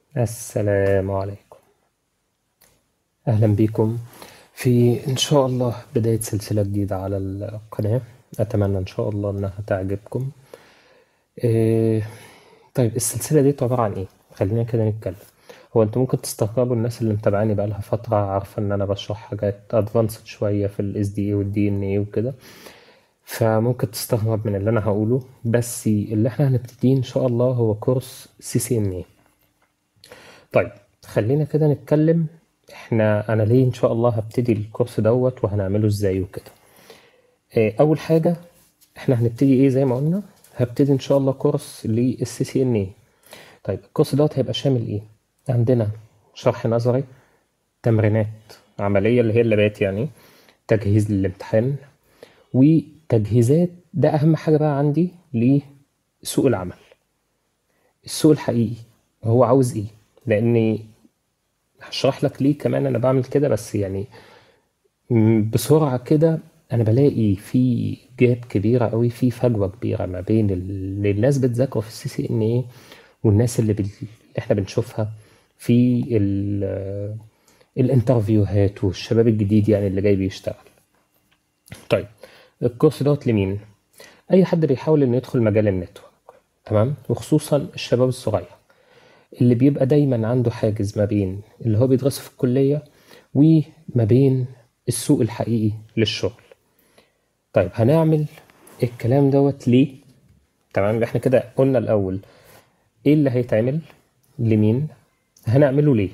السلام عليكم أهلا بكم في إن شاء الله بداية سلسلة جديدة على القناة أتمنى إن شاء الله إنها تعجبكم إيه طيب السلسلة دي عبارة عن إيه؟ خلينا كده نتكلم هو انتوا ممكن تستغربوا الناس اللي متابعاني بقالها فترة عارفة إن أنا بشرح حاجات أدفانسد شوية في ال SDA وال DNA وكده فممكن تستغرب من اللي أنا هقوله بس اللي إحنا هنبتديه إن شاء الله هو كورس CCNA طيب خلينا كده نتكلم احنا انا ليه ان شاء الله هبتدي الكورس دوت وهنعمله ازاي وكده اه، اول حاجه احنا هنبتدي ايه زي ما قلنا هبتدي ان شاء الله كورس للسي سي ان اي طيب الكورس دوت هيبقى شامل ايه عندنا شرح نظري تمرينات عمليه اللي هي اللابات يعني تجهيز للامتحان وتجهيزات ده اهم حاجه بقى عندي لسوق العمل السوق الحقيقي هو عاوز ايه لاني هشرح لك ليه كمان انا بعمل كده بس يعني م- بسرعه كده انا بلاقي في جاب كبيره قوي في فجوه كبيره ما بين اللي الناس بتذاكره في السي سي ان اي والناس اللي, بال... اللي احنا بنشوفها في ال... الانترفيوهات والشباب الجديد يعني اللي جاي بيشتغل طيب الكورس دوت لمين اي حد بيحاول انه يدخل مجال النتورك تمام وخصوصا الشباب الصغير اللي بيبقى دايما عنده حاجز ما بين اللي هو بيدرسه في الكلية وما بين السوق الحقيقي للشغل طيب هنعمل الكلام دوت ليه تمام يبقى احنا كده قلنا الأول ايه اللي هيتعمل لمين هنعمله ليه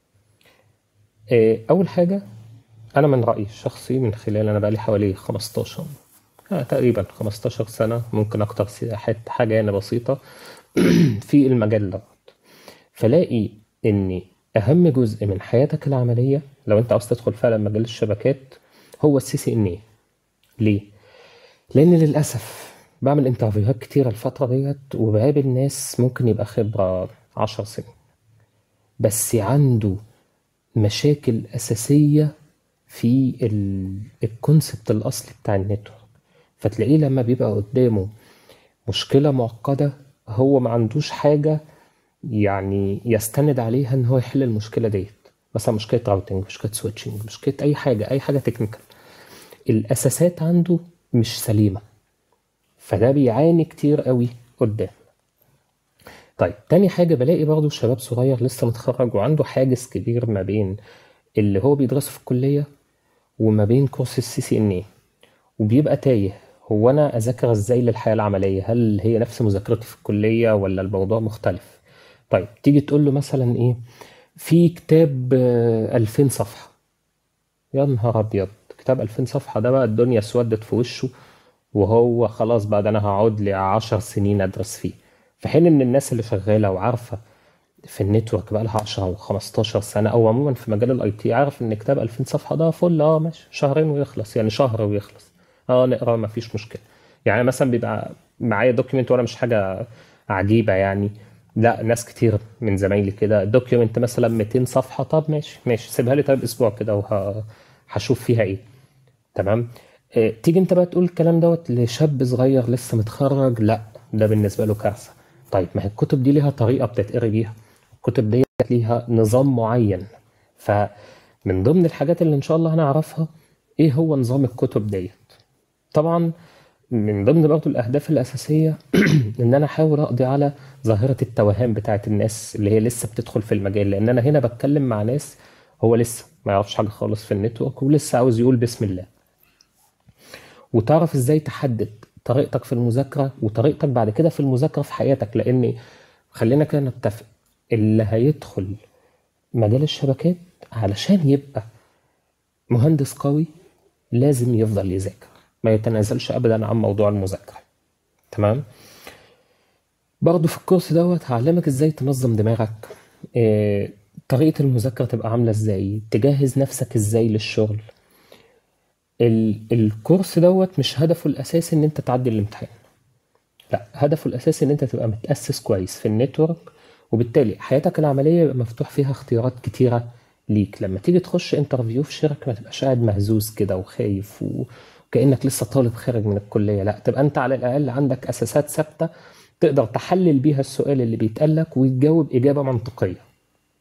اه أول حاجة أنا من رأيي الشخصي من خلال أنا بقالي حوالي 15 آه تقريبا 15 سنة ممكن أكتر سي- حت- حاجة يعني بسيطة في المجال ده فلاقي ان اهم جزء من حياتك العمليه لو انت عاوز تدخل فعلا مجال الشبكات هو السي سي ان اي ليه لان للاسف بعمل انترفيوهات كتيره الفتره ديت وبقابل ناس ممكن يبقى خبره عشر سنين بس عنده مشاكل اساسيه في ال- الكونسبت الاصلي بتاع النتورك فتلاقيه لما بيبقى قدامه مشكله معقده هو ما عندوش حاجه يعني يستند عليها ان هو يحل المشكله ديت مثلا مشكله راوتنج مشكله سويتشنج مشكله اي حاجه اي حاجه تكنيكال الاساسات عنده مش سليمه فده بيعاني كتير قوي قدام طيب تاني حاجه بلاقي برضه شباب صغير لسه متخرج وعنده حاجز كبير ما بين اللي هو بيدرسه في الكليه وما بين كورس السي سي ان اي وبيبقى تايه هو انا اذاكر ازاي للحياه العمليه هل هي نفس مذاكرتي في الكليه ولا الموضوع مختلف طيب تيجي تقول له مثلا ايه في كتاب آه، 2000 صفحه يا نهار ابيض كتاب 2000 صفحه ده بقى الدنيا اسودت في وشه وهو خلاص بقى ده انا هقعد لي 10 سنين ادرس فيه في حين ان الناس اللي شغاله وعارفه في النتورك بقى لها 10 او 15 سنه او عموما في مجال الاي تي عارف ان كتاب 2000 صفحه ده فل اه ماشي شهرين ويخلص يعني شهر ويخلص اه نقرا ما فيش مشكله يعني مثلا بيبقى معايا دوكيمنت وانا مش حاجه عجيبه يعني لا ناس كتير من زمايلي كده دوكيمنت مثلا 200 صفحه طب ماشي ماشي سيبها لي طيب اسبوع كده وهشوف فيها ايه تمام آه، تيجي انت بقى تقول الكلام دوت لشاب صغير لسه متخرج لا ده بالنسبه له كارثه طيب ما هي الكتب دي ليها طريقه بتتقري بيها الكتب دي ليها نظام معين فمن ضمن الحاجات اللي ان شاء الله هنعرفها ايه هو نظام الكتب ديت طبعا من ضمن برضه الاهداف الاساسيه ان انا احاول اقضي على ظاهره التوهان بتاعت الناس اللي هي لسه بتدخل في المجال لان انا هنا بتكلم مع ناس هو لسه ما يعرفش حاجه خالص في النتورك ولسه عاوز يقول بسم الله وتعرف ازاي تحدد طريقتك في المذاكره وطريقتك بعد كده في المذاكره في حياتك لان خلينا كده نتفق اللي هيدخل مجال الشبكات علشان يبقى مهندس قوي لازم يفضل يذاكر ما يتنازلش ابدا عن موضوع المذاكره تمام برضه في الكورس دوت هعلمك ازاي تنظم دماغك إيه طريقه المذاكره تبقى عامله ازاي تجهز نفسك ازاي للشغل ال- الكورس دوت مش هدفه الاساسي ان انت تعدي الامتحان لا هدفه الاساسي ان انت تبقى متاسس كويس في النتورك وبالتالي حياتك العمليه يبقى مفتوح فيها اختيارات كتيره ليك لما تيجي تخش انترفيو في شركه ما تبقاش قاعد مهزوز كده وخايف وكانك لسه طالب خارج من الكليه لا تبقى انت على الاقل عندك اساسات ثابته تقدر تحلل بيها السؤال اللي بيتقال لك وتجاوب اجابه منطقيه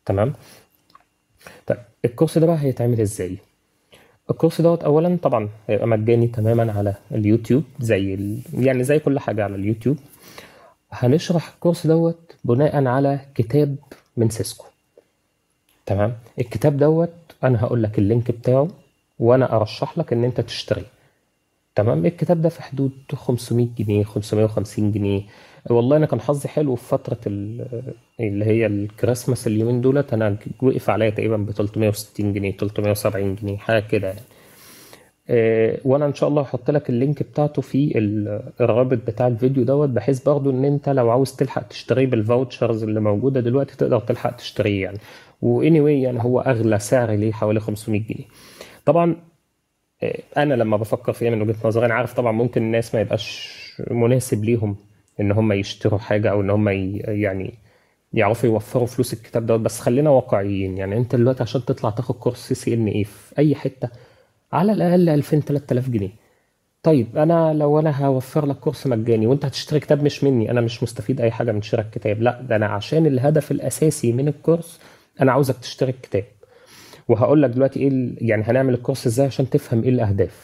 تمام طيب الكورس ده بقى هيتعمل ازاي الكورس دوت اولا طبعا هيبقى مجاني تماما على اليوتيوب زي ال... يعني زي كل حاجه على اليوتيوب هنشرح الكورس دوت بناء على كتاب من سيسكو تمام الكتاب دوت انا هقول لك اللينك بتاعه وانا ارشح لك ان انت تشتريه تمام الكتاب ده في حدود 500 جنيه 550 جنيه والله انا كان حظي حلو في فتره ال- اللي هي الكريسماس اليومين دولت انا وقف عليا تقريبا ب 360 جنيه 370 جنيه حاجه كده يعني آه، وانا ان شاء الله هحط لك اللينك بتاعته في ال- الرابط بتاع الفيديو دوت بحيث برضو ان انت لو عاوز تلحق تشتريه بالفاوتشرز اللي موجوده دلوقتي تقدر تلحق تشتريه يعني واني واي يعني هو اغلى سعر ليه حوالي 500 جنيه طبعا آه، انا لما بفكر فيها من وجهه نظري انا عارف طبعا ممكن الناس ما يبقاش مناسب ليهم ان هم يشتروا حاجه او ان هم ي- يعني يعرفوا يوفروا فلوس الكتاب دوت بس خلينا واقعيين يعني انت دلوقتي عشان تطلع تاخد كورس سي سي ان اي في اي حته على الاقل 2000 3000 جنيه طيب انا لو انا هوفر لك كورس مجاني وانت هتشتري كتاب مش مني انا مش مستفيد اي حاجه من شراء الكتاب لا ده انا عشان الهدف الاساسي من الكورس انا عاوزك تشتري الكتاب وهقول لك دلوقتي ايه ال- يعني هنعمل الكورس ازاي عشان تفهم ايه الاهداف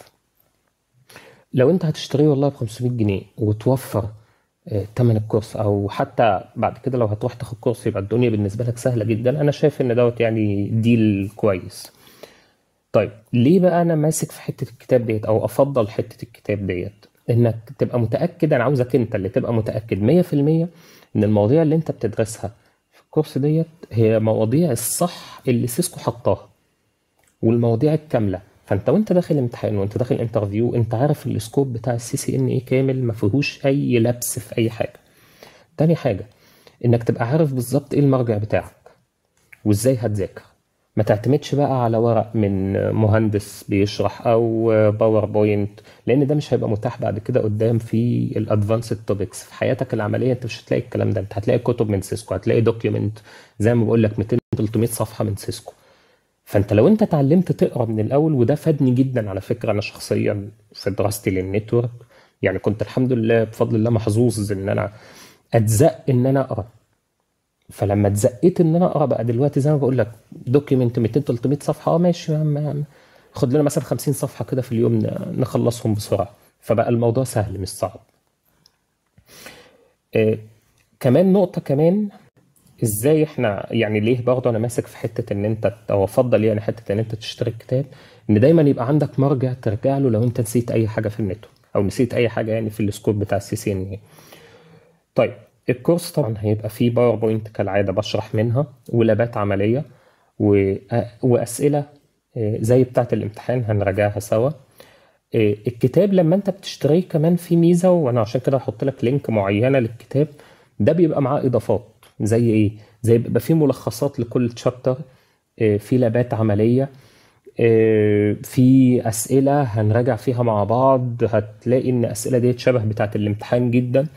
لو انت هتشتريه والله ب 500 جنيه وتوفر آه، تمن الكورس او حتى بعد كده لو هتروح تاخد كورس يبقى الدنيا بالنسبه لك سهله جدا انا شايف ان دوت يعني ديل كويس طيب ليه بقى انا ماسك في حته الكتاب ديت او افضل حته الكتاب ديت انك تبقى متاكد انا عاوزك انت اللي تبقى متاكد 100% ان المواضيع اللي انت بتدرسها في الكورس ديت هي مواضيع الصح اللي سيسكو حطاها والمواضيع الكامله فانت وانت داخل امتحان وانت داخل انترفيو انت عارف السكوب بتاع السي سي ان ايه كامل ما فيهوش اي لبس في اي حاجه تاني حاجه انك تبقى عارف بالظبط ايه المرجع بتاعك وازاي هتذاكر ما تعتمدش بقى على ورق من مهندس بيشرح او باوربوينت لان ده مش هيبقى متاح بعد كده قدام في الادفانسد توبكس في حياتك العمليه انت مش هتلاقي الكلام ده انت هتلاقي كتب من سيسكو هتلاقي دوكيومنت زي ما بقول لك 200 300 صفحه من سيسكو فانت لو انت اتعلمت تقرا من الاول وده فادني جدا على فكره انا شخصيا في دراستي للنتورك يعني كنت الحمد لله بفضل الله محظوظ ان انا اتزق ان انا اقرا فلما اتزقيت ان انا اقرا بقى دلوقتي زي ما بقول لك دوكيمنت 200 300 صفحه اه ماشي يا عم يا عم. خد لنا مثلا 50 صفحه كده في اليوم ن- نخلصهم بسرعه فبقى الموضوع سهل مش صعب آه كمان نقطه كمان ازاي احنا يعني ليه برضه انا ماسك في حته ان انت او افضل يعني حته ان انت تشتري الكتاب ان دايما يبقى عندك مرجع ترجع له لو انت نسيت اي حاجه في النت او نسيت اي حاجه يعني في السكوب بتاع السي سي ان طيب الكورس طبعا هيبقى فيه باوربوينت كالعاده بشرح منها ولابات عمليه و... واسئله آه، زي بتاعه الامتحان هنراجعها سوا آه، الكتاب لما انت بتشتريه كمان في ميزه وانا عشان كده هحط لك لينك معينه للكتاب ده بيبقى معاه اضافات زي ايه زي بيبقى فيه ملخصات لكل تشابتر في لابات عمليه آه، في اسئله هنراجع فيها مع بعض هتلاقي ان الاسئله ديت شبه بتاعه الامتحان جدا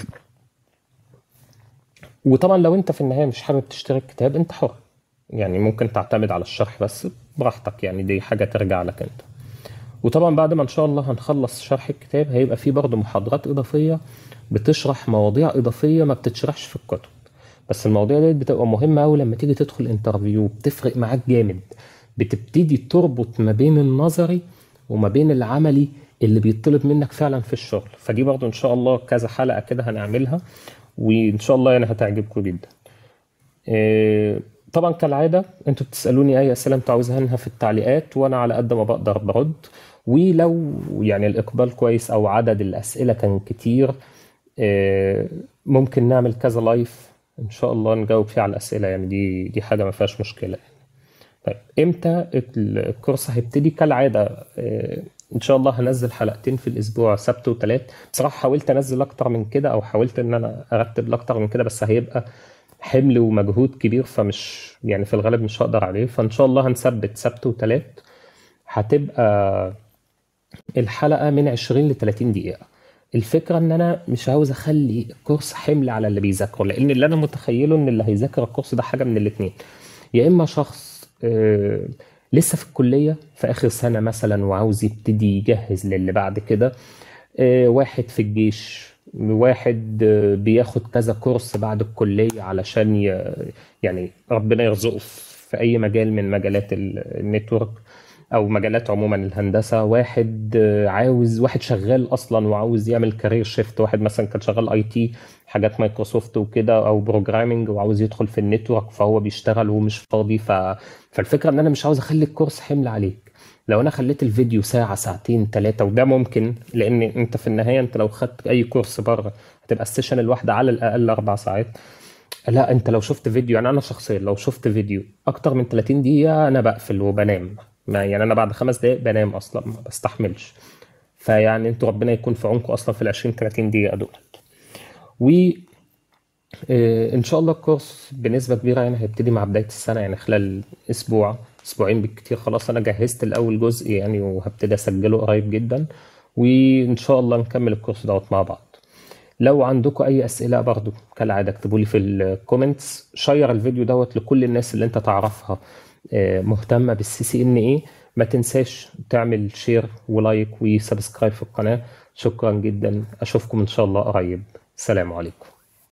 وطبعا لو انت في النهايه مش حابب تشتري الكتاب انت حر يعني ممكن تعتمد على الشرح بس براحتك يعني دي حاجه ترجع لك انت وطبعا بعد ما ان شاء الله هنخلص شرح الكتاب هيبقى فيه برضه محاضرات اضافيه بتشرح مواضيع اضافيه ما بتتشرحش في الكتب بس المواضيع دي بتبقى مهمه قوي لما تيجي تدخل انترفيو بتفرق معاك جامد بتبتدي تربط ما بين النظري وما بين العملي اللي بيطلب منك فعلا في الشغل فدي برضه ان شاء الله كذا حلقه كده هنعملها وان شاء الله يعني هتعجبكم جدا إيه، طبعا كالعاده انتوا بتسالوني اي اسئله انتوا عاوزينها في التعليقات وانا على قد ما بقدر برد ولو يعني الاقبال كويس او عدد الاسئله كان كتير إيه، ممكن نعمل كذا لايف ان شاء الله نجاوب فيه على الاسئله يعني دي دي حاجه ما فيهاش مشكله طيب امتى الكورس هيبتدي كالعاده آه، ان شاء الله هنزل حلقتين في الاسبوع سبت وثلاث بصراحه حاولت انزل اكتر من كده او حاولت ان انا ارتب لاكتر من كده بس هيبقى حمل ومجهود كبير فمش يعني في الغالب مش هقدر عليه فان شاء الله هنثبت سبت وثلاث هتبقى الحلقه من 20 ل 30 دقيقه الفكره ان انا مش عاوز اخلي الكورس حمل على اللي بيذاكره لان اللي انا متخيله ان اللي هيذاكر الكورس ده حاجه من الاثنين يا اما شخص آه، لسه في الكليه في اخر سنه مثلا وعاوز يبتدي يجهز للي بعد كده آه، واحد في الجيش واحد آه، بياخد كذا كورس بعد الكلية علشان ي... يعني ربنا يرزقه في أي مجال من مجالات ال- النتورك أو مجالات عموما الهندسة واحد آه، عاوز واحد شغال أصلا وعاوز يعمل كارير شيفت واحد مثلا كان شغال اي تي حاجات مايكروسوفت وكده أو بروجرامينج وعاوز يدخل في النتورك فهو بيشتغل ومش فاضي ف... فالفكرة إن أنا مش عاوز أخلي الكورس حمل عليك لو انا خليت الفيديو ساعة ساعتين ثلاثة وده ممكن لان انت في النهاية انت لو خدت اي كورس بره هتبقى السيشن الواحدة على الاقل اربع ساعات لا انت لو شفت فيديو يعني انا شخصيا لو شفت فيديو اكتر من 30 دقيقة انا بقفل وبنام ما يعني انا بعد خمس دقايق بنام اصلا ما بستحملش فيعني انتوا ربنا يكون في عونكم اصلا في ال 20 30 دقيقة دول و آه، ان شاء الله الكورس بنسبه كبيره يعني هيبتدي مع بدايه السنه يعني خلال اسبوع اسبوعين بالكتير خلاص انا جهزت الاول جزء يعني وهبتدي اسجله قريب جدا وان شاء الله نكمل الكورس دوت مع بعض لو عندكم اي اسئله برضو كالعاده اكتبوا لي في الكومنتس شير الفيديو دوت لكل الناس اللي انت تعرفها آه، مهتمه بالسي سي ان ايه ما تنساش تعمل شير ولايك وسبسكرايب في القناه شكرا جدا اشوفكم ان شاء الله قريب السلام عليكم